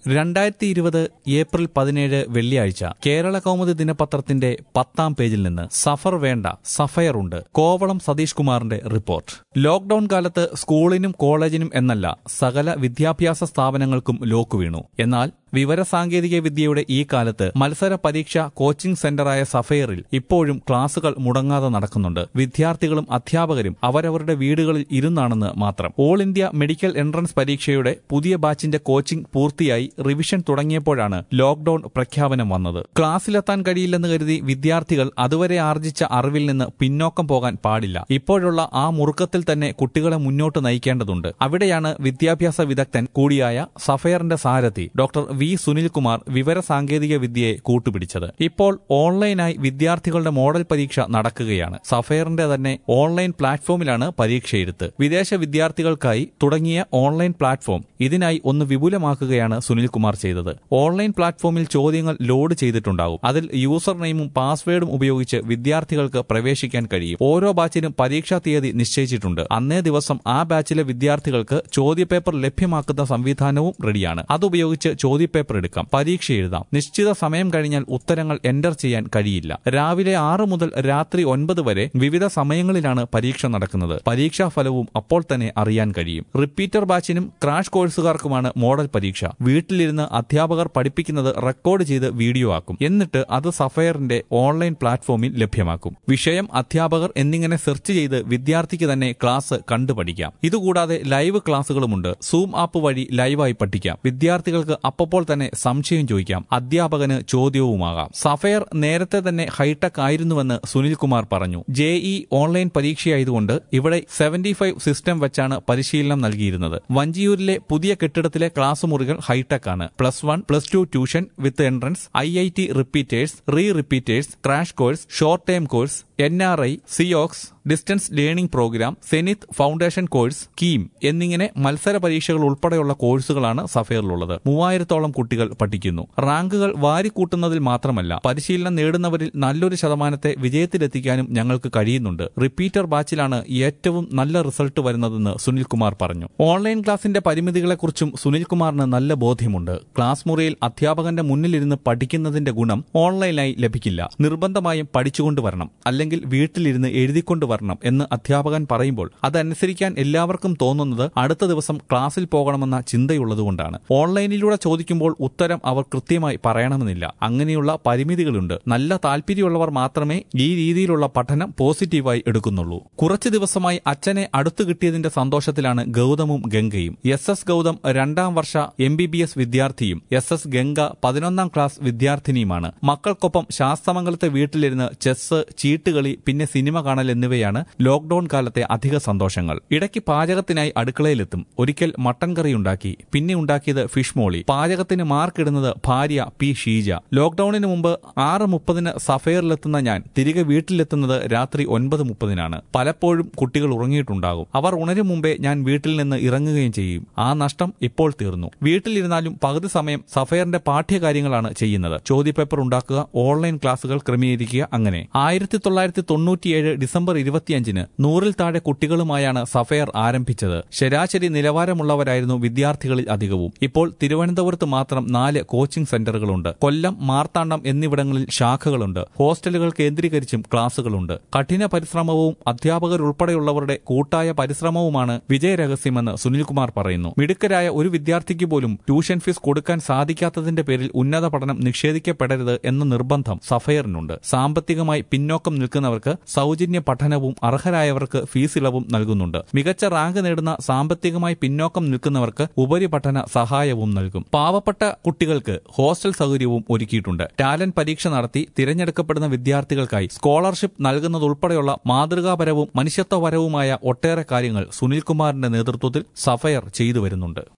രണ്ടായിരത്തി ഇരുപത് ഏപ്രിൽ പതിനേഴ് വെള്ളിയാഴ്ച കേരള കൗമുദി ദിനപത്രത്തിന്റെ പത്താം പേജിൽ നിന്ന് സഫർ വേണ്ട സഫയർ ഉണ്ട് കോവളം സതീഷ് കുമാറിന്റെ റിപ്പോർട്ട് ലോക്ഡൌൺ കാലത്ത് സ്കൂളിനും കോളേജിനും എന്നല്ല സകല വിദ്യാഭ്യാസ സ്ഥാപനങ്ങൾക്കും ലോക്ക് വീണു എന്നാൽ വിവരസാങ്കേതിക വിദ്യയുടെ ഈ കാലത്ത് മത്സര പരീക്ഷ കോച്ചിംഗ് സെന്ററായ സഫയറിൽ ഇപ്പോഴും ക്ലാസുകൾ മുടങ്ങാതെ നടക്കുന്നുണ്ട് വിദ്യാർത്ഥികളും അധ്യാപകരും അവരവരുടെ വീടുകളിൽ ഇരുന്നാണെന്ന് മാത്രം ഓൾ ഇന്ത്യ മെഡിക്കൽ എൻട്രൻസ് പരീക്ഷയുടെ പുതിയ ബാച്ചിന്റെ കോച്ചിംഗ് പൂർത്തിയായി റിവിഷൻ തുടങ്ങിയപ്പോഴാണ് ലോക്ഡൌൺ പ്രഖ്യാപനം വന്നത് ക്ലാസ്സിലെത്താൻ കഴിയില്ലെന്ന് കരുതി വിദ്യാർത്ഥികൾ അതുവരെ ആർജിച്ച അറിവിൽ നിന്ന് പിന്നോക്കം പോകാൻ പാടില്ല ഇപ്പോഴുള്ള ആ മുറുക്കത്തിൽ തന്നെ കുട്ടികളെ മുന്നോട്ട് നയിക്കേണ്ടതുണ്ട് അവിടെയാണ് വിദ്യാഭ്യാസ വിദഗ്ധൻ കൂടിയായ സഫയറിന്റെ സാരഥി ഡോക്ടർ വി സുനിൽകുമാർ വിവര സാങ്കേതിക വിദ്യയെ കൂട്ടുപിടിച്ചത് ഇപ്പോൾ ഓൺലൈനായി വിദ്യാർത്ഥികളുടെ മോഡൽ പരീക്ഷ നടക്കുകയാണ് സഫയറിന്റെ തന്നെ ഓൺലൈൻ പ്ലാറ്റ്ഫോമിലാണ് പരീക്ഷ എഴുത്ത് വിദേശ വിദ്യാർത്ഥികൾക്കായി തുടങ്ങിയ ഓൺലൈൻ പ്ലാറ്റ്ഫോം ഇതിനായി ഒന്ന് വിപുലമാക്കുകയാണ് സുനിൽകുമാർ ചെയ്തത് ഓൺലൈൻ പ്ലാറ്റ്ഫോമിൽ ചോദ്യങ്ങൾ ലോഡ് ചെയ്തിട്ടുണ്ടാകും അതിൽ യൂസർ നെയിമും പാസ്വേഡും ഉപയോഗിച്ച് വിദ്യാർത്ഥികൾക്ക് പ്രവേശിക്കാൻ കഴിയും ഓരോ ബാച്ചിനും പരീക്ഷാ തീയതി നിശ്ചയിച്ചിട്ടുണ്ട് അന്നേ ദിവസം ആ ബാച്ചിലെ വിദ്യാർത്ഥികൾക്ക് ചോദ്യപേപ്പർ ലഭ്യമാക്കുന്ന സംവിധാനവും റെഡിയാണ് അതുപയോഗിച്ച് ചോദ്യപേപ്പർ എടുക്കാം പരീക്ഷ എഴുതാം നിശ്ചിത സമയം കഴിഞ്ഞാൽ ഉത്തരങ്ങൾ എൻ്റർ ചെയ്യാൻ കഴിയില്ല രാവിലെ ആറ് മുതൽ രാത്രി ഒൻപത് വരെ വിവിധ സമയങ്ങളിലാണ് പരീക്ഷ നടക്കുന്നത് പരീക്ഷാ ഫലവും അപ്പോൾ തന്നെ അറിയാൻ കഴിയും റിപ്പീറ്റർ ബാച്ചിനും ക്രാഷ് കോഴ്സുകാർക്കുമാണ് മോഡൽ പരീക്ഷ വീട്ടിലിരുന്ന് അധ്യാപകർ പഠിപ്പിക്കുന്നത് റെക്കോർഡ് ചെയ്ത് വീഡിയോ ആക്കും എന്നിട്ട് അത് സഫയറിന്റെ ഓൺലൈൻ പ്ലാറ്റ്ഫോമിൽ ലഭ്യമാക്കും വിഷയം അധ്യാപകർ എന്നിങ്ങനെ സെർച്ച് ചെയ്ത് വിദ്യാർത്ഥിക്ക് തന്നെ ക്ലാസ് കണ്ടുപഠിക്കാം ഇതുകൂടാതെ ലൈവ് ക്ലാസുകളുമുണ്ട് സൂം ആപ്പ് വഴി ലൈവായി പഠിക്കാം വിദ്യാർത്ഥികൾക്ക് അപ്പോൾ തന്നെ സംശയം ചോദിക്കാം അധ്യാപകന് ചോദ്യവുമാകാം സഫയർ നേരത്തെ തന്നെ ഹൈടെക് ആയിരുന്നുവെന്ന് സുനിൽകുമാർ പറഞ്ഞു ജെഇ ഓൺലൈൻ പരീക്ഷയായതുകൊണ്ട് ഇവിടെ സെവന്റി ഫൈവ് സിസ്റ്റം വെച്ചാണ് പരിശീലനം നൽകിയിരുന്നത് വഞ്ചിയൂരിലെ പുതിയ കെട്ടിടത്തിലെ ക്ലാസ് മുറികൾ ഹൈടെക് ആണ് plus one plus two tuition with entrance I I T repeaters re repeaters crash course short term course N R I സിയോക്സ് distance learning programme Zenith foundation course KEAM എന്നിങ്ങനെ മത്സര പരീക്ഷകൾ ഉൾപ്പെടെയുള്ള കോഴ്സുകളാണ് സഫയറിലുള്ളത് മൂവായിരത്തോളം കുട്ടികൾ പഠിക്കുന്നു റാങ്കുകൾ വാരിക്കൂട്ടുന്നതിൽ മാത്രമല്ല പരിശീലനം നേടുന്നവരിൽ നല്ലൊരു ശതമാനത്തെ വിജയത്തിലെത്തിക്കാനും ഞങ്ങൾക്ക് കഴിയുന്നുണ്ട് റിപ്പീറ്റർ ബാച്ചിലാണ് ഏറ്റവും നല്ല റിസൾട്ട് വരുന്നതെന്ന് സുനിൽകുമാർ പറഞ്ഞു ഓൺലൈൻ ക്ലാസിന്റെ പരിമിതികളെക്കുറിച്ചും സുനിൽകുമാറിന് നല്ല ബോധ്യമുണ്ട് ക്ലാസ് മുറിയിൽ അധ്യാപകന്റെ മുന്നിലിരുന്ന് പഠിക്കുന്നതിന്റെ ഗുണം ഓൺലൈനായി ലഭിക്കില്ല നിർബന്ധമായും പഠിച്ചുകൊണ്ട് വരണം അല്ലെങ്കിൽ വീട്ടിലിരുന്ന് എഴുതിക്കൊണ്ട് വരണം എന്ന് അധ്യാപകൻ പറയുമ്പോൾ അതനുസരിക്കാൻ എല്ലാവർക്കും തോന്നുന്നത് അടുത്ത ദിവസം ക്ലാസ്സിൽ പോകണമെന്ന ചിന്തയുള്ളതുകൊണ്ടാണ് ഓൺലൈനിലൂടെ ചോദിക്കുമ്പോൾ ഉത്തരം അവർ കൃത്യമായി പറയണമെന്നില്ല അങ്ങനെയുള്ള പരിമിതികളുണ്ട് നല്ല താല്പര്യമുള്ളവർ മാത്രമേ ഈ രീതിയിലുള്ള പഠനം പോസിറ്റീവായി എടുക്കുന്നുള്ളൂ കുറച്ചു ദിവസമായി അച്ഛനെ അടുത്തു കിട്ടിയതിന്റെ സന്തോഷത്തിലാണ് ഗൗതമും ഗംഗയും എസ് എസ് ഗൗതം രണ്ടാം വർഷ എം ബി ബി എസ് വിദ്യാർത്ഥിയും എസ് എസ് ഗംഗ പതിനൊന്നാം ക്ലാസ് വിദ്യാർത്ഥിനിയുമാണ് മക്കൾക്കൊപ്പം ശാസ്തമംഗലത്തെ വീട്ടിലിരുന്ന് ചെസ് ചീട്ടുകളി പിന്നെ സിനിമ കാണൽ എന്നിവയാണ് ലോക്ഡൌൺ കാലത്തെ അധിക സന്തോഷങ്ങൾ ഇടയ്ക്ക് പാചകത്തിനായി അടുക്കളയിലെത്തും ഒരിക്കൽ മട്ടൻ കറി ഉണ്ടാക്കി പിന്നെ ഉണ്ടാക്കിയത് ഫിഷ് മോളി പാചകത്തിന് മാർക്കിടുന്നത് ഭാര്യ പി ഷീജ ലോക്ഡൌണിന് മുമ്പ് ആറ് മുപ്പതിന് സഫയറിലെത്തുന്ന ഞാൻ തിരികെ വീട്ടിലെത്തുന്നത് രാത്രി ഒൻപത് മുപ്പതിനാണ് പലപ്പോഴും കുട്ടികൾ ഉറങ്ങിയിട്ടുണ്ടാകും അവർ ഉണരും മുമ്പേ ഞാൻ വീട്ടിൽ നിന്ന് ഇറങ്ങുകയും ചെയ്യും ആ നഷ്ടം ഇപ്പോൾ തീർന്നു വീട്ടിലിരുന്നാലും പകുതി സമയം സഫയറിന്റെ പാഠ്യകാര്യങ്ങളാണ് ചെയ്യുന്നത് ചോദ്യപേപ്പർ ഉണ്ടാക്കുക ഓൺലൈൻ ക്ലാസുകൾ ക്രമീകരിക്കുക അങ്ങനെ ആയിരത്തി തൊള്ളായിരത്തി തൊണ്ണൂറ്റിയേഴ് ഡിസംബർ ഇരുപത്തിയഞ്ചിന് നൂറിൽ താഴെ കുട്ടികളുമായാണ് സഫയർ ആരംഭിച്ചത് ശരാശരി നിലവാരമുള്ളവരായിരുന്നു വിദ്യാർത്ഥികളിൽ അധികവും ഇപ്പോൾ തിരുവനന്തപുരത്ത് മാത്രം നാല് കോച്ചിംഗ് സെന്ററുകളുണ്ട് കൊല്ലം മാർത്താണ്ഡം എന്നിവിടങ്ങളിൽ ശാഖകളുണ്ട് ഹോസ്റ്റലുകൾ കേന്ദ്രീകരിച്ചും ക്ലാസുകളുണ്ട് കഠിന പരിശ്രമവും അധ്യാപകരുൾപ്പെടെയുള്ളവരുടെ കൂട്ടായ പരിശ്രമവുമാണ് വിജയരഹസ്യമെന്ന് സുനിൽകുമാർ പറയുന്നു മിടുക്കരായ ഒരു വിദ്യാർത്ഥിക്ക് പോലും ട്യൂഷൻ ഫീസ് കൊടുക്കാൻ സാധിക്കാത്തതിന്റെ പേരിൽ ഉന്നത പഠനം നിഷേധിക്കപ്പെടരുത് എന്ന നിർബന്ധം സഫയറിനുണ്ട് സാമ്പത്തികമായി പിന്നോക്കം നിൽക്കുന്നവർക്ക് സൗജന്യ പഠനവും അർഹരായവർക്ക് ഫീസ് ഇളവും നൽകുന്നുണ്ട് മികച്ച റാങ്ക് നേടുന്ന സാമ്പത്തികമായി പിന്നോക്കം നിൽക്കുന്നവർക്ക് ഉപരിപഠന സഹായവും നൽകും പാവപ്പെട്ട കുട്ടികൾക്ക് ഹോസ്റ്റൽ സൗകര്യവും ഒരുക്കിയിട്ടുണ്ട് ടാലന്റ് പരീക്ഷ നടത്തി തിരഞ്ഞെടുക്കപ്പെടുന്ന വിദ്യാർത്ഥികൾക്കായി സ്കോളർഷിപ്പ് നൽകുന്നതുൾപ്പെടെയുള്ള മാതൃകാപരവും മനുഷ്യത്വപരവുമായ ഒട്ടേറെ കാര്യങ്ങൾ സുനിൽകുമാറിന്റെ നേതൃത്വത്തിൽ സഫയർ ചെയ്തു വരുന്നുണ്ട്